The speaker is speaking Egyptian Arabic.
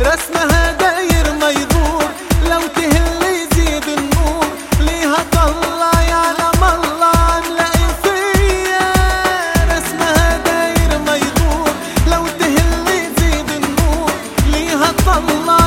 رسمها داير ما يدور لو تهل يزيد النور ليها طلع يعلم الله نلاقي فيا رسمها داير ما يدور لو تهل يزيد النور ليها طلع